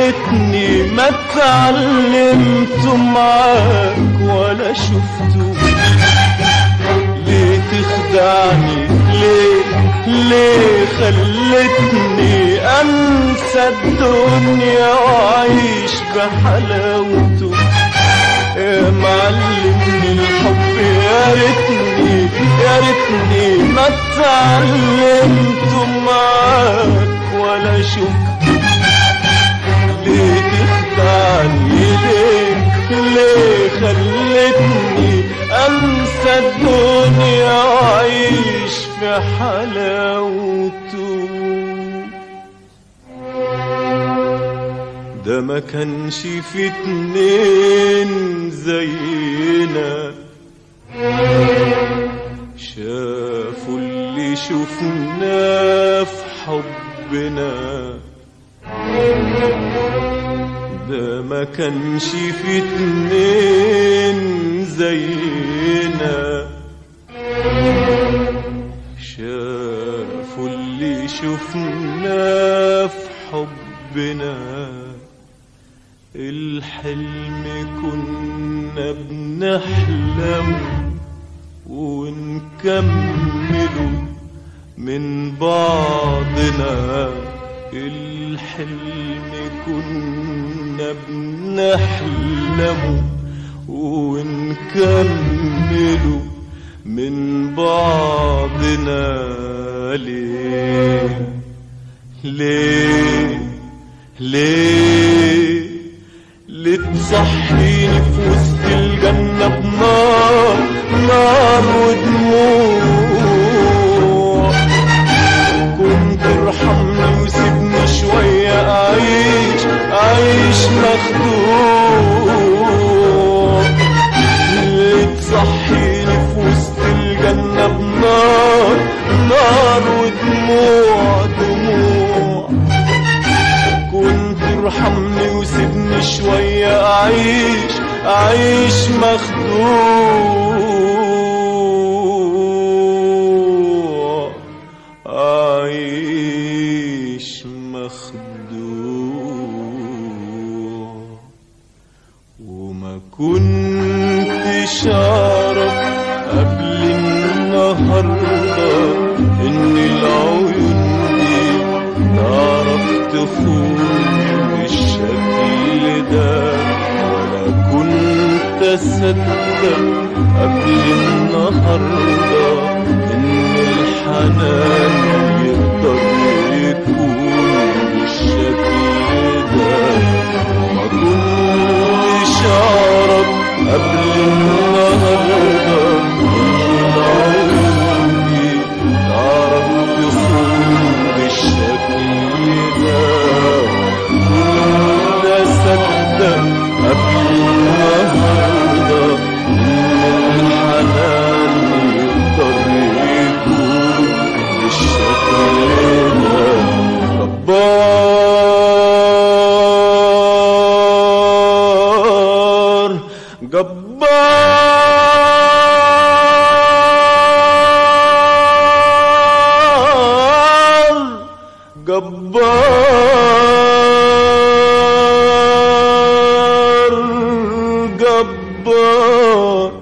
ريتني ما اتعلمت معاك ولا شفته ليه تخدعني ليه ليه خلتني انسى الدنيا واعيش بحلاوته يا معلمني الحب يا ريتني يا ريتني ما اتعلمت معاك ولا شفت ليه تخدعني ليه ليه خلتني انسى الدنيا واعيش في حلاوته ده ما كانش في اتنين زينا شافوا اللي شفناه في حبنا ده ما كانش في اتنين زينا شافوا اللي شفناه في حبنا الحلم كنا بنحلم ونكمله من بعضنا الحلم كنا بنحلمه ونكمله من بعضنا ليه ليه ليه لتصحيني في وسط الجنة بنار نار ودموع كنت ارحمني وسيبني شوية أعيش أعيش مخدوع لتصحيني في وسط الجنة بنار نار ودموع دموع كنت ارحمني وسيبني شوية أعيش أعيش مخدوع أعيش مخدوع وما كنتش أعرف قبل النهاردة إن العيون دي تعرف تخون بالشكل ده ولا كنت أصدق قبل النهاردة إن الحنان يقدر يكون بالشكل ده ما كنتش أعرف قبل النهاردة إن العيون دي تعرف تخون بالشكل ده كنت أصدق قبل النهاردة إن الحنان يقدر يكون بالشكل ده جبار جبار جبار جبار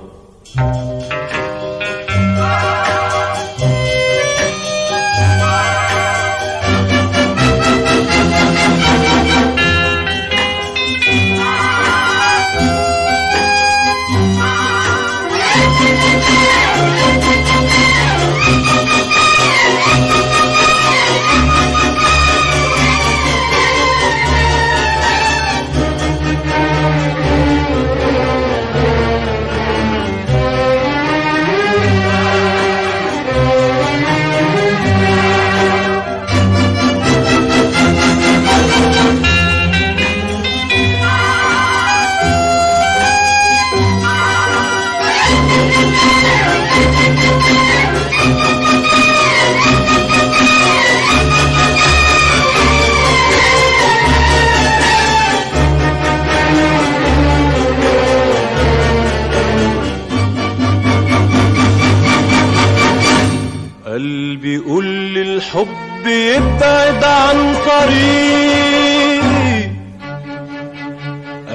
قلبي يقول لي الحب يبعد عن طريقي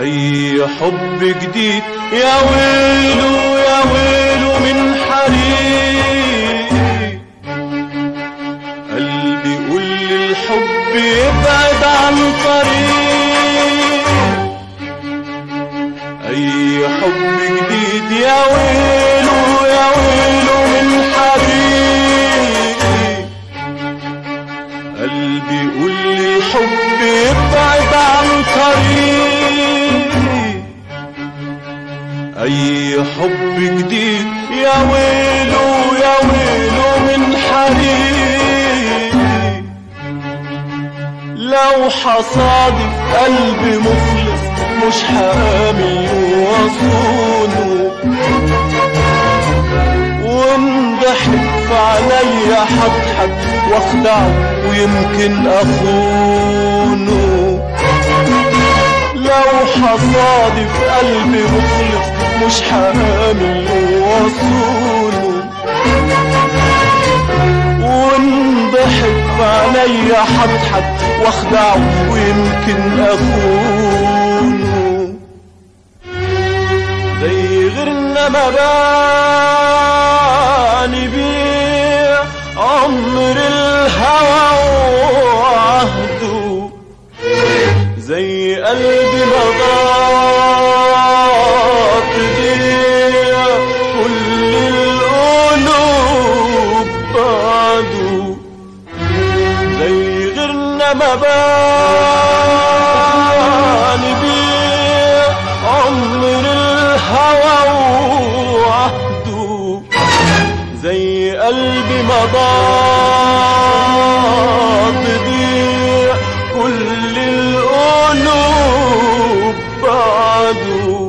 اي حب جديد يا ويلو يا ويلو من حريق قلبي يقول لي الحب يبعد عن طريق اي حب جديد يا ويلو يا ويلو من حريق قلبي يقول لي الحب يبعد عن طريق اي حب جديد يا ويلو يا ويلو من حريق لو حصادف قلبي مخلص مش حامل وصونه وانضحك في عليا حضحك واخدعه ويمكن اخونه لو حصادف قلبي مخلص مش حامل وصونه وانضحك في عليا حضحك واخدعه ويمكن اخونه زي غيرنا ما باني بيه عمر الهوى وعهده زي قلبي ما ضاق بيه كل القلوب بعده زي غيرنا ما باني بيه عمر الهوى وعهده زي قلبي ما ضاق بيه كل القلوب بعده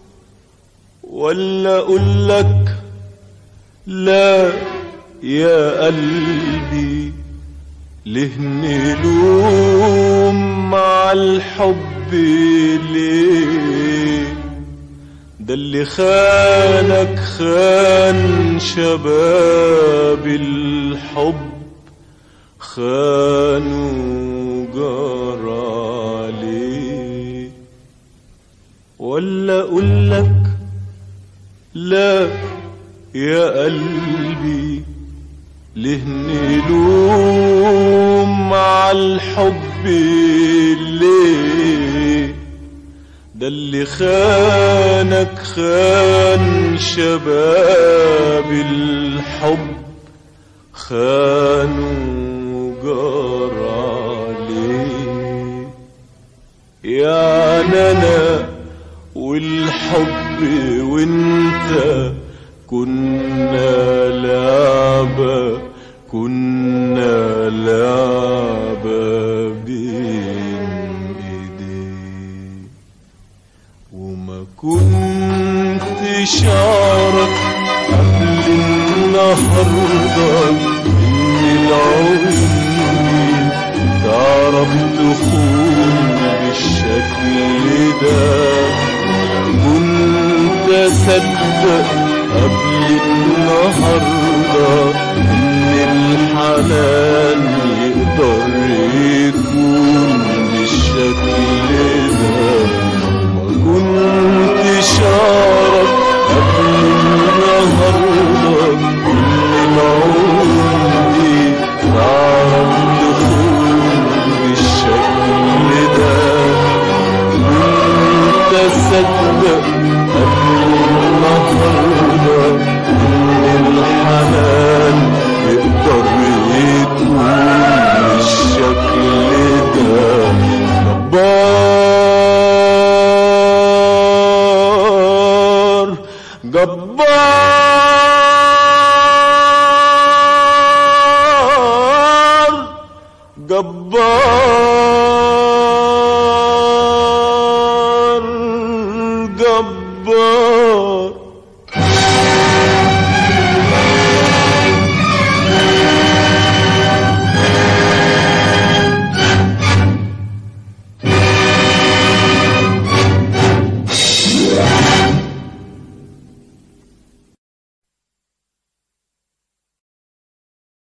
ولا اقول لك لا يا قلبي ليه نلوم مع الحب ليه ده اللي خانك خان شباب الحب خانوا جرى عليه ولا اقول لك لا يا قلبي ليه نلوم مع الحب ليه ده اللي خانك خان شباب الحب خانوا جرى عليه يعني انا والحب وانت كنا لعبة كنا لعبة بين ايديك وما كنتش اعرف قبل النهارده